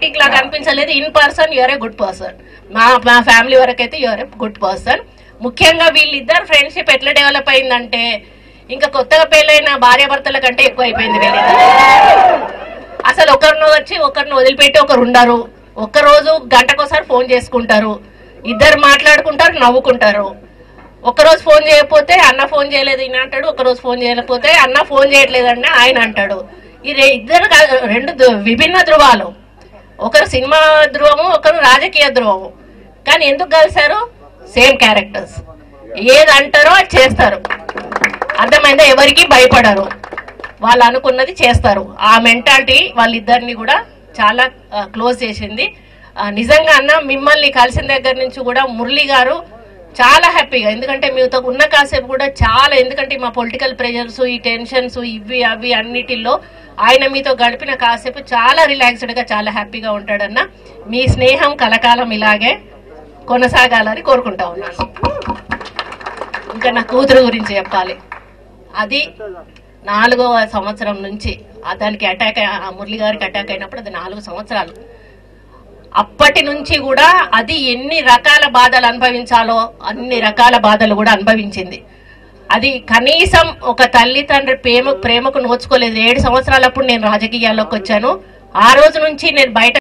acting లాగా అనిపించలేదు in person you are a good person మా మా ఫ్యామిలీ వరకు అయితే యూఆర్ ఏ గుడ్ పర్సన్ ముఖ్యంగా వీళ్ళిద్దరు ఫ్రెండ్షిప్ ఎట్లా డెవలప్ అయిందంటే ఇంకా కొత్తగా పెళ్ళైన భార్యాభర్తల కంటే ఎక్కువ అయిపోయింది వీళ్ళిద్దరు అసలు ఒకరిని వచ్చి ఒకరిని వదిలిపెట్టి ఒకరు ఉండరు ఒక్కరోజు గంటకోసారి ఫోన్ చేసుకుంటారు ఇద్దరు మాట్లాడుకుంటారు నవ్వుకుంటారు ఒకరోజు ఫోన్ చేయకపోతే అన్న ఫోన్ చేయలేదు ఈయన అంటాడు ఒకరోజు ఫోన్ చేయకపోతే అన్న ఫోన్ చేయట్లేదన్న ఆయన అంటాడు ఈ రె- ఇద్దరు కా- రెండు ధృ- విభిన్న ధృవాలు ఒకరు సినిమా ధ్రువము ఒకరు రాజకీయ ధ్రువము కానీ ఎందుకు కలిశారు సేమ్ క్యారెక్టర్స్ ఏది అంటారో అది చేస్తారు అర్థమైందా ఎవరికి భయపడరు వాళ్ళు అనుకున్నది చేస్తారు ఆ మెంటాలిటీ వాళ్ళిద్దరిని కూడా చాలా క్లోజ్ చేసింది ఆ, నిజంగా అన్న మిమ్మల్ని కలిసిన దగ్గర నుంచి కూడా మురళి గారు చాలా హ్యాపీగా ఎందుకంటే మీతో ఉన్న కాసేపు కూడా చాలా ఎందుకంటే మా పొలిటికల్ ప్రెషర్స్ ఈ టెన్షన్స్ ఇవి అవి అన్నిటిల్లో ఆయన మీతో గడిపిన కాసేపు చాలా రిలాక్స్డ్గా చాలా హ్యాపీగా ఉంటాడన్న మీ స్నేహం కలకాలం ఇలాగే కొనసాగాలని కోరుకుంటా ఉన్నాను ఇంకా నా కూతురు గురించి చెప్పాలి అది నాలుగవ సంవత్సరం నుంచి ఆ దానికి అటాక్ ఆ మురళి గారికి అటాక్ అయినప్పుడు అది నాలుగు సంవత్సరాలు అప్పటి నుంచి కూడా అది ఎన్ని రకాల బాధలు అనుభవించాలో అన్ని రకాల బాధలు కూడా అనుభవించింది అది కనీసం ఒక తల్లి తండ్రి ప్రేమ ప్రేమకు నోచుకోలేదు ఏడు సంవత్సరాలప్పుడు నేను రాజకీయాల్లోకి వచ్చాను ఆ రోజు నుంచి నేను బయట